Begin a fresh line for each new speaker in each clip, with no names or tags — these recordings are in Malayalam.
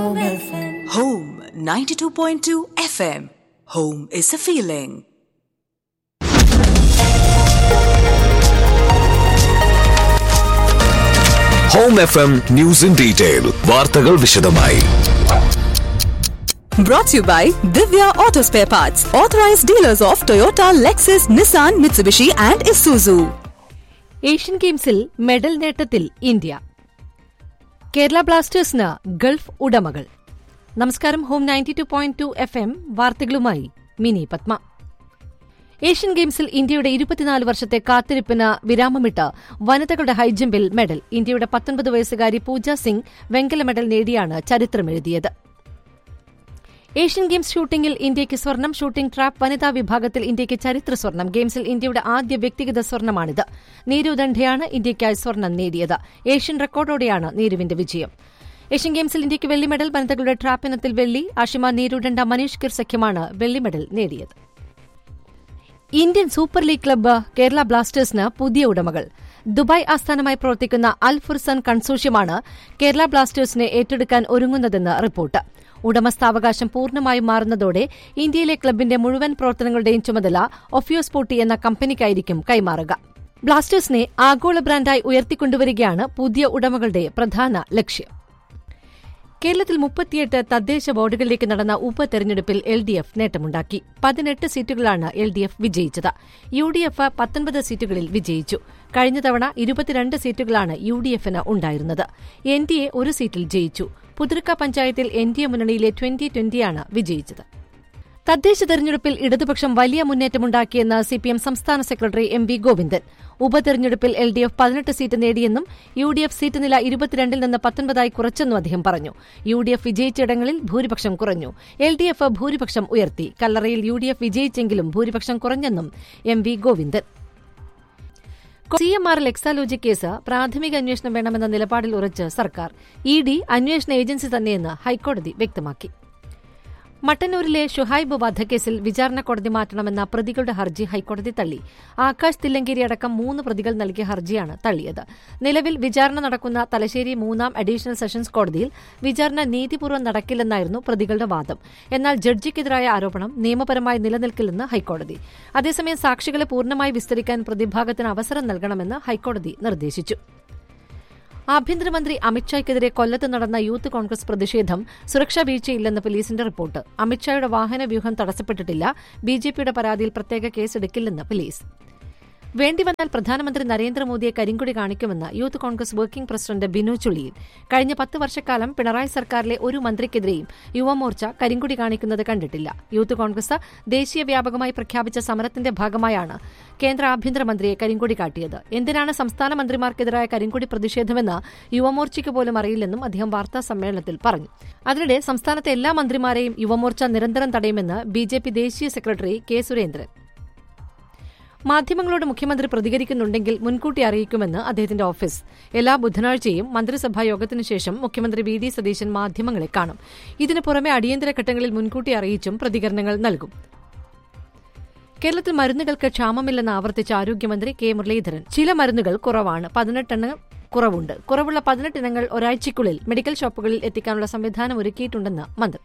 Home FM.
Home 92.2 FM. Home is a feeling.
Home F M news in detail വാർത്തകൾ വിശദമായി
Brought to you by Divya Auto Spare Parts, authorized dealers of Toyota, Lexus, Nissan, Mitsubishi, and Isuzu.
Asian ഗെയിംസിൽ മെഡൽ നേട്ടത്തിൽ ഇന്ത്യ കേരള ബ്ലാസ്റ്റേഴ്സിന് ഗൾഫ് ഉടമകൾ നമസ്കാരം Home ninety two point two F M വാർത്തകളുമായി മിനി പത്മ ഏഷ്യൻ ഗെയിംസിൽ ഇന്ത്യയുടെ ഇരുപത്തിനാല് വർഷത്തെ കാത്തിരിപ്പിന് വിരാമമിട്ട് വനിതകളുടെ ഹൈജമ്പിൽ മെഡൽ ഇന്ത്യയുടെ പത്തൊൻപത് വയസ്സുകാരി പൂജ സിംഗ് വെങ്കല മെഡൽ നേടിയാണ് ചരിത്രമെഴുതിയത് ഏഷ്യൻ ഗെയിംസ് ഷൂട്ടിംഗിൽ ഇന്ത്യയ്ക്ക് സ്വർണം ഷൂട്ടിംഗ് ട്രാപ്പ് വനിതാ വിഭാഗത്തിൽ ഇന്ത്യയ്ക്ക് ചരിത്ര സ്വർണം ഗെയിംസിൽ ഇന്ത്യയുടെ ആദ്യ വ്യക്തിഗത സ്വർണമാണിത് നീരു ദണ്ഡയാണ് ഇന്ത്യയ്ക്കായി സ്വർണം നേടിയത് ഏഷ്യൻ റെക്കോർഡോടെയാണ് നീരുവിന്റെ വിജയം ഏഷ്യൻ ഗെയിംസിൽ ഇന്ത്യയ്ക്ക് വെള്ളി മെഡൽ വനിതകളുടെ ട്രാപ്പ് ഇനത്തിൽ വെള്ളി ആഷിമ നീരുദണ്ഡ മനീഷ് കിർ സഖ്യമാണ് വെള്ളി മെഡൽ നേടിയത് Indian Super League club Kerala ബ്ലാസ്റ്റേഴ്സിന് പുതിയ ഉടമകൾ ദുബായ് ആസ്ഥാനമായി പ്രവർത്തിക്കുന്ന അൽ ഫുർസൻ കൺസോഷ്യമാണ് കേരള ബ്ലാസ്റ്റേഴ്സിനെ ഏറ്റെടുക്കാൻ ഒരുങ്ങുന്നതെന്ന് റിപ്പോർട്ട് ഉടമസ്ഥാവകാശം പൂർണ്ണമായും മാറുന്നതോടെ ഇന്ത്യയിലെ ക്ലബിന്റെ മുഴുവൻ പ്രവർത്തനങ്ങളുടെയും ചുമതല ഒഫിയോസ്പോർട്ടി എന്ന കമ്പനിക്കായിരിക്കും കൈമാറുക ബ്ലാസ്റ്റേഴ്സിനെ ആഗോള ബ്രാൻഡായി ഉയർത്തിക്കൊണ്ടുവരികയാണ് പുതിയ ഉടമകളുടെ പ്രധാന ലക്ഷ്യം കേരളത്തിൽ മുപ്പത്തിയെട്ട് തദ്ദേശ വാർഡുകളിലേക്ക് നടന്ന ഉപതെരഞ്ഞെടുപ്പിൽ എൽ ഡി എഫ് നേട്ടമുണ്ടാക്കി പതിനെട്ട് സീറ്റുകളാണ് എൽ ഡി എഫ് വിജയിച്ചത് യു ഡി എഫ് പത്തൊൻപത് സീറ്റുകളിൽ വിജയിച്ചു കഴിഞ്ഞ തവണ ഇരുപത്തിരണ്ട് സീറ്റുകളാണ് യു ഡി എഫിന് ഉണ്ടായിരുന്നത് എൻ ഡി എ ഒരു സീറ്റിൽ ജയിച്ചു പുതുർക്ക പഞ്ചായത്തിൽ എൻ ഡി എ മുന്നണിയിലെ ട്വന്റി ട്വന്റിയാണ് വിജയിച്ചത് തദ്ദേശ തെരഞ്ഞെടുപ്പിൽ ഇടതുപക്ഷം വലിയ മുന്നേറ്റമുണ്ടാക്കിയെന്ന് സിപിഎം സംസ്ഥാന സെക്രട്ടറി എം വി ഗോവിന്ദൻ ഉപതെരഞ്ഞെടുപ്പിൽ എൽ ഡി എഫ് പതിനെട്ട് സീറ്റ് നേടിയെന്നും യു ഡി എഫ് സീറ്റ് നില ഇരുപത്തിരണ്ടിൽ നിന്ന് പത്തൊൻപതായി കുറച്ചെന്നും അദ്ദേഹം പറഞ്ഞു യു ഡി എഫ് വിജയിച്ചിടങ്ങളിൽ ഭൂരിപക്ഷം കുറഞ്ഞു എൽ ഡി എഫ് ഭൂരിപക്ഷം ഉയർത്തി കല്ലറയിൽ യു ഡി എഫ് വിജയിച്ചെങ്കിലും ഭൂരിപക്ഷം കുറഞ്ഞെന്നും M V Govindan C M R Exalogic case പ്രാഥമിക അന്വേഷണം വേണമെന്ന നിലപാടിൽ ഉറച്ച് സർക്കാർ ഇ ഡി അന്വേഷണ ഏജൻസി തന്നെയെന്ന് ഹൈക്കോടതി വ്യക്തമാക്കി മട്ടന്നൂരിലെ ഷുഹൈബ് വധക്കേസിൽ വിചാരണ കോടതി മാറ്റണമെന്ന പ്രതികളുടെ ഹർജി ഹൈക്കോടതി തള്ളി ആകാശ് തില്ലങ്കേരി അടക്കം മൂന്ന് പ്രതികൾ നൽകിയ ഹർജിയാണ് തള്ളിയത് നിലവിൽ വിചാരണ നടക്കുന്ന തലശ്ശേരി മൂന്നാം അഡീഷണൽ സെഷൻസ് കോടതിയിൽ വിചാരണ നീതിപൂർവ്വം നടക്കില്ലെന്നായിരുന്നു പ്രതികളുടെ വാദം എന്നാൽ ജഡ്ജിക്കെതിരായ ആരോപണം നിയമപരമായി നിലനിൽക്കില്ലെന്ന് ഹൈക്കോടതി അതേസമയം സാക്ഷികളെ പൂർണ്ണമായി വിസ്തരിക്കാൻ പ്രതിഭാഗത്തിന് അവസരം നൽകണമെന്ന് ഹൈക്കോടതി നിർദ്ദേശിച്ചു ആഭ്യന്തരമന്ത്രി അമിത്ഷായ്ക്കെതിരെ കൊല്ലത്ത് നടന്ന യൂത്ത് കോൺഗ്രസ് പ്രതിഷേധം സുരക്ഷാ വീഴ്ചയില്ലെന്ന് പോലീസിന്റെ റിപ്പോർട്ട് അമിത്ഷായുടെ വാഹന വ്യൂഹം തടസ്സപ്പെട്ടിട്ടില്ല ബിജെപിയുടെ പരാതിയിൽ പ്രത്യേക കേസെടുക്കില്ലെന്ന് പോലീസ് വേണ്ടിവന്നാൽ പ്രധാനമന്ത്രി നരേന്ദ്രമോദിയെ കരിങ്കൊടി കാണിക്കുമെന്ന് youth Congress working president Binu Chulliyil കഴിഞ്ഞ പത്ത് വർഷക്കാലം പിണറായി സർക്കാരിലെ ഒരു മന്ത്രിക്കെതിരെയും യുവമോർച്ച കരിങ്കൊടി കാണിക്കുന്നത് കണ്ടിട്ടില്ല യൂത്ത് കോൺഗ്രസ് ദേശീയ വ്യാപകമായി പ്രഖ്യാപിച്ച സമരത്തിന്റെ ഭാഗമായാണ് കേന്ദ്ര ആഭ്യന്തരമന്ത്രിയെ കരിങ്കൊടി കാട്ടിയത് എന്തിനാണ് സംസ്ഥാന മന്ത്രിമാർക്കെതിരായ കരിങ്കൊടി പ്രതിഷേധമെന്ന് യുവമോർച്ചയ്ക്ക് പോലും അറിയില്ലെന്നും അദ്ദേഹം വാർത്താ സമ്മേളനത്തിൽ പറഞ്ഞു അതിനിടെ സംസ്ഥാനത്തെ എല്ലാ മന്ത്രിമാരെയും യുവമോർച്ച നിരന്തരം തടയുമെന്ന് ബിജെപി ദേശീയ സെക്രട്ടറി കെ സുരേന്ദ്രൻ മാധ്യമങ്ങളോട് മുഖ്യമന്ത്രി പ്രതികരിക്കുന്നുണ്ടെങ്കിൽ മുൻകൂട്ടി അറിയിക്കുമെന്ന് അദ്ദേഹത്തിന്റെ ഓഫീസ് എല്ലാ ബുധനാഴ്ചയും മന്ത്രിസഭാ യോഗത്തിനു ശേഷം മുഖ്യമന്ത്രി വി ഡി സതീശൻ മാധ്യമങ്ങളെ കാണും ഇതിനു പുറമെ അടിയന്തര ഘട്ടങ്ങളിൽ മുൻകൂട്ടി അറിയിച്ചും പ്രതികരണങ്ങൾ നൽകും കേരളത്തിൽ മരുന്നുകൾക്ക് ക്ഷാമമില്ലെന്ന് ആവർത്തിച്ച ആരോഗ്യമന്ത്രി കെ മുരളീധരൻ ചില മരുന്നുകൾ കുറവാണ് പതിനെട്ടെണ്ണം കുറവുണ്ട് കുറവുള്ള പതിനെട്ട് ഇനങ്ങൾ ഒരാഴ്ചയ്ക്കുള്ളിൽ മെഡിക്കൽ ഷോപ്പുകളിൽ എത്തിക്കാനുള്ള സംവിധാനം ഒരുക്കിയിട്ടുണ്ടെന്ന് മന്ത്രി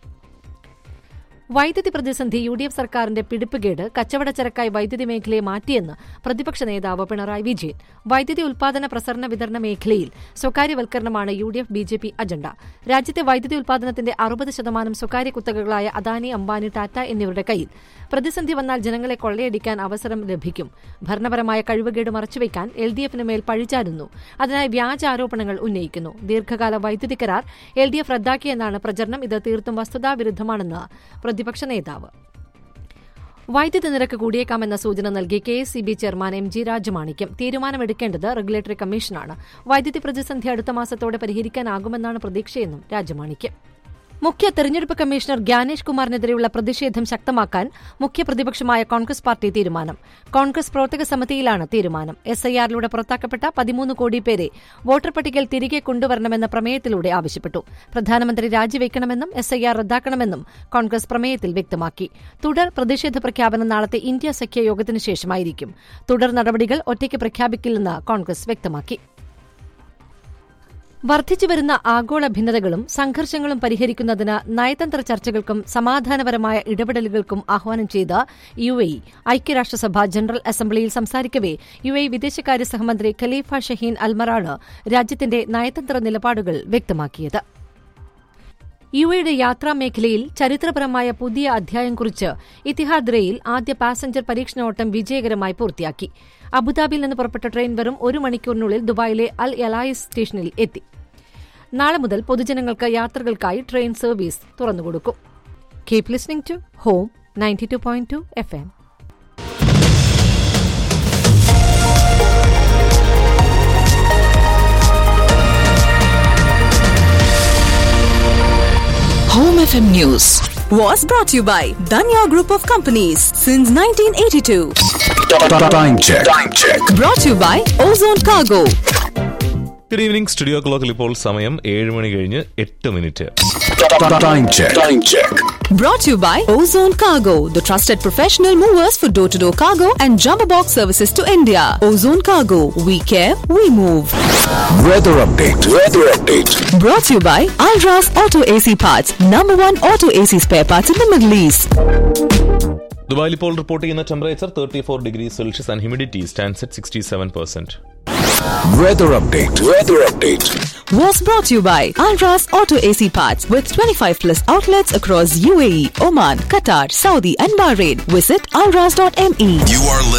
വൈദ്യുതി പ്രതിസന്ധി യു ഡി എഫ് സർക്കാരിന്റെ പിടിപ്പുകേട് കച്ചവടച്ചരക്കായി വൈദ്യുതി മേഖലയെ മാറ്റിയെന്ന് പ്രതിപക്ഷ നേതാവ് പിണറായി വിജയൻ വൈദ്യുതി ഉൽപാദന പ്രസരണ വിതരണ മേഖലയിൽ സ്വകാര്യവൽക്കരണമാണ് U D F B J P agenda രാജ്യത്തെ വൈദ്യുതി ഉൽപാദനത്തിന്റെ അറുപത് ശതമാനം സ്വകാര്യ കുത്തകകളായ അദാനി അംബാനി ടാറ്റ എന്നിവരുടെ കയ്യിൽ പ്രതിസന്ധി വന്നാൽ ജനങ്ങളെ കൊള്ളയടിക്കാൻ അവസരം ലഭിക്കും ഭരണപരമായ കഴിവുകേട് മറച്ചുവെക്കാൻ എൽ ഡി എഫിന് മേൽ പഴിചാരുന്നു അതിനായി വ്യാജ ആരോപണങ്ങൾ ഉന്നയിക്കുന്നു ദീർഘകാല വൈദ്യുതി കരാർ എൽ ഡി എഫ് റദ്ദാക്കിയെന്നാണ് പ്രചരണം ഇത് തീർത്തും വസ്തുതാവിരുദ്ധമാണെന്ന് പ്രതിപക്ഷ നേതാവ് വൈദ്യുതി നിരക്ക് കൂടിയേക്കാമെന്ന സൂചന നൽകി K S C B chairman M G Rajamanickam തീരുമാനമെടുക്കേണ്ടത് റെഗുലേറ്ററി കമ്മീഷനാണ് വൈദ്യുതി പ്രതിസന്ധി അടുത്ത മാസത്തോടെ പരിഹരിക്കാനാകുമെന്നാണ് പ്രതീക്ഷയെന്നും രാജമാണിക്യം മുഖ്യ തെരഞ്ഞെടുപ്പ് കമ്മീഷണർ ഗ്യാനേഷ് കുമാറിനെതിരെയുള്ള പ്രതിഷേധം ശക്തമാക്കാൻ മുഖ്യ പ്രതിപക്ഷമായ കോൺഗ്രസ് പാർട്ടി തീരുമാനം കോൺഗ്രസ് പ്രവർത്തക സമിതിയിലാണ് തീരുമാനം എസ് ഐ ആറിലൂടെ പുറത്താക്കപ്പെട്ട പതിമൂന്ന് കോടി പേരെ വോട്ടർ പട്ടികയിൽ തിരികെ കൊണ്ടുവരണമെന്ന പ്രമേയത്തിലൂടെ ആവശ്യപ്പെട്ടു പ്രധാനമന്ത്രി രാജിവെക്കണമെന്നും എസ് ഐ ആർ റദ്ദാക്കണമെന്നും കോൺഗ്രസ് പ്രമേയത്തിൽ വ്യക്തമാക്കി തുടർ പ്രതിഷേധ പ്രഖ്യാപനം നാളത്തെ ഇന്ത്യ സഖ്യ യോഗത്തിന് ശേഷമായിരിക്കും തുടർ നടപടികൾ ഒറ്റയ്ക്ക് പ്രഖ്യാപിക്കില്ലെന്ന് കോൺഗ്രസ് വ്യക്തമാക്കി വർദ്ധിച്ചുവരുന്ന ആഗോള ഭിന്നതകളും സംഘർഷങ്ങളും പരിഹരിക്കുന്നതിന് നയതന്ത്ര ചർച്ചകൾക്കും സമാധാനപരമായ ഇടപെടലുകൾക്കും ആഹ്വാനം ചെയ്ത യു എ ഐക്യരാഷ്ട്രസഭ ജനറൽ അസംബ്ലിയിൽ സംസാരിക്കവെ യു എ വിദേശകാര്യ സഹമന്ത്രി ഖലീഫ ഷഹീൻ അൽമറാണ് രാജ്യത്തിന്റെ നയതന്ത്ര നിലപാടുകൾ വ്യക്തമാക്കിയത് യു എയുടെ യാത്രാ മേഖലയിൽ ചരിത്രപരമായ പുതിയ അധ്യായം കുറിച്ച് ഇത്തിഹാദ് റെയിൽ ആദ്യ പാസഞ്ചർ പരീക്ഷണോട്ടം വിജയകരമായി പൂർത്തിയാക്കി അബുദാബിയിൽ നിന്ന് പുറപ്പെട്ട ട്രെയിൻ വെറും ഒരു മണിക്കൂറിനുള്ളിൽ ദുബായിലെ അൽ എലായിസ് സ്റ്റേഷനിൽ എത്തി നാളെ മുതൽ പൊതുജനങ്ങൾക്ക് യാത്രകൾക്കായി ട്രെയിൻ സർവീസ് തുറന്നുകൊടുക്കും keep listening to Home ninety two point two F M
Home FM News was brought to you by Danya Group of Companies since 1982.
Time check. Time check.
Brought to you by Ozone Cargo.
Good evening studio ക്ലോക്കിൽ ഇപ്പോൾ സമയം ഏഴ് മണി കഴിഞ്ഞ് എട്ട് minute
Time check. Time check.
Brought to you by Ozone Cargo, the trusted professional movers for door to door cargo and jumbo box services to India. Ozone Cargo, we care, we move.
Weather update. Weather update.
Brought to you by Alras Auto AC Parts, number one auto AC spare parts in the Middle East.
ദുബായിൽ ഇപ്പോൾ റിപ്പോർട്ട് ചെയ്യുന്ന temperature thirty four degree Celsius and humidity stands at sixty seven percent
Weather update. Weather update.
Was brought to you by Alras Auto AC Parts with 25 plus outlets across UAE, Oman, Qatar, Saudi, and Bahrain. Visit alras.me.
You are listening.